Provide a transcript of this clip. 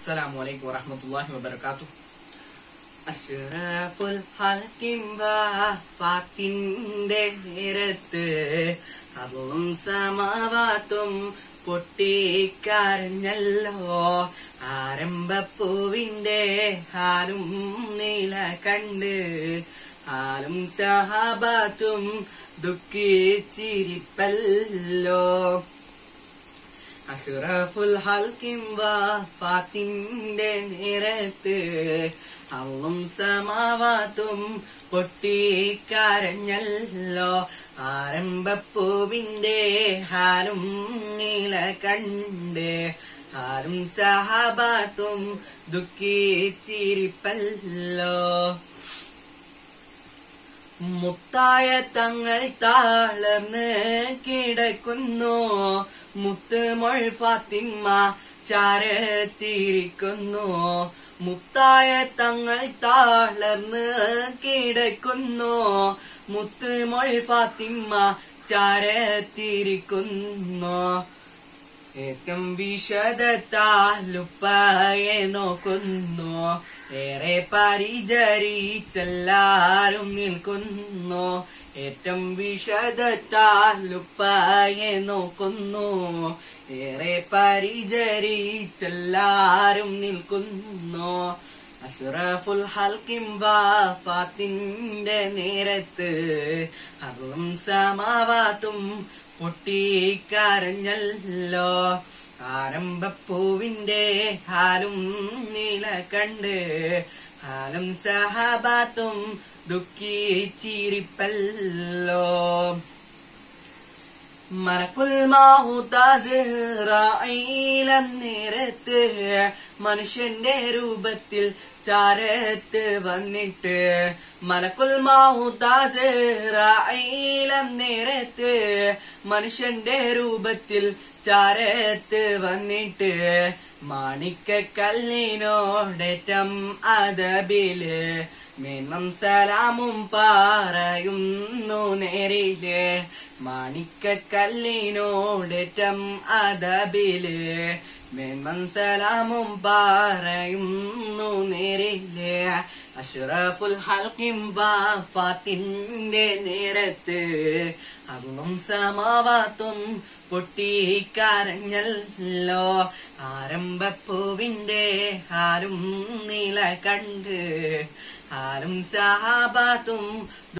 അസ്സലാമു അലൈക്കും വറഹ്മത്തുള്ളാഹി വബറകാതുഹു അഷ്റഫുൽ ഹൽക്കിംബാത്തിന്റെ നേരത്ത് അതും സമാവാത്തും പൊട്ടിക്കരഞ്ഞല്ലോ ആരംഭപ്പൂവിന്റെ ഹാലും നീല കണ്ട് ഹാലും സഹാബാത്തും ദുഃഖിച്ചിരിപ്പല്ലോ അഷറഫുൽ ഹൽക്കിം വാഫാത്തിന്റെ നേരത്ത് അള്ളും സമാവാത്തും പൊട്ടിക്കരഞ്ഞല്ലോ ആരംഭപ്പൂവിന്റെ ഹാലും നീല കണ്ട് ഹാലും സഹാബാത്തും ദുഃഖിച്ചിരിപ്പല്ലോ മുത്തായ തങ്ങൾ താളർന്ന് കിടക്കുന്നു മുത്ത് മൊഴ് ഫാത്തിമ്മ ചാരത്തിരിക്കുന്നു മുത്തായ തങ്ങൾ താളർന്ന് കിടക്കുന്നു മുത്ത് മൊഴ് ഫാത്തിമ്മ ചാരത്തിരിക്കുന്നു ഏറ്റം വിശദത്താലുപ്പയെ നോക്കുന്നു ഏറെ പരിചരിച്ചെല്ലാരും നിൽക്കുന്നു ഏറ്റം വിശദത്താലുപ്പയെ നോക്കുന്നു ഏറെ പരിചരിച്ചെല്ലാരും നിൽക്കുന്നു അഷറഫുൽ ഹൽക്കിം വാഫാത്തിന്റെ നേരത്ത് അറും സമാവാത്തും പൊട്ടിക്കരഞ്ഞല്ലോ ആരംഭപ്പൂവിന്റെ ഹാലും നീല കണ്ട് ഹാലും സഹാബാത്തും ദുഃഖിച്ചിരിപ്പല്ലോ മലക്കുൽ നേരത്ത് മനുഷ്യന്റെ രൂപത്തിൽ ചാരത്ത് വന്നിട്ട് മലക്കുൽ നേരത്ത് മനുഷ്യന്റെ രൂപത്തിൽ ചാരത്ത് വന്നിട്ട് മാണിക്കക്കല്ലിനോടേറ്റം അതബില് മേന്മം സലാമും പറയുന്നു നേരില് മാണിക്കക്കല്ലിനോടേറ്റം അതബില് മേന്മം സലാമും പറയുന്നു നേരില് അഷ്റഫുൽ ഹൽക്കിം വാഫാത്തിന്റെ നേരത്ത് അന്നും സമാവാത്തും പൊട്ടിക്കരഞ്ഞല്ലോ ആരംഭപ്പൂവിന്റെ ഹാലും നീല കണ്ട് ഹാലും സഹാബാത്തും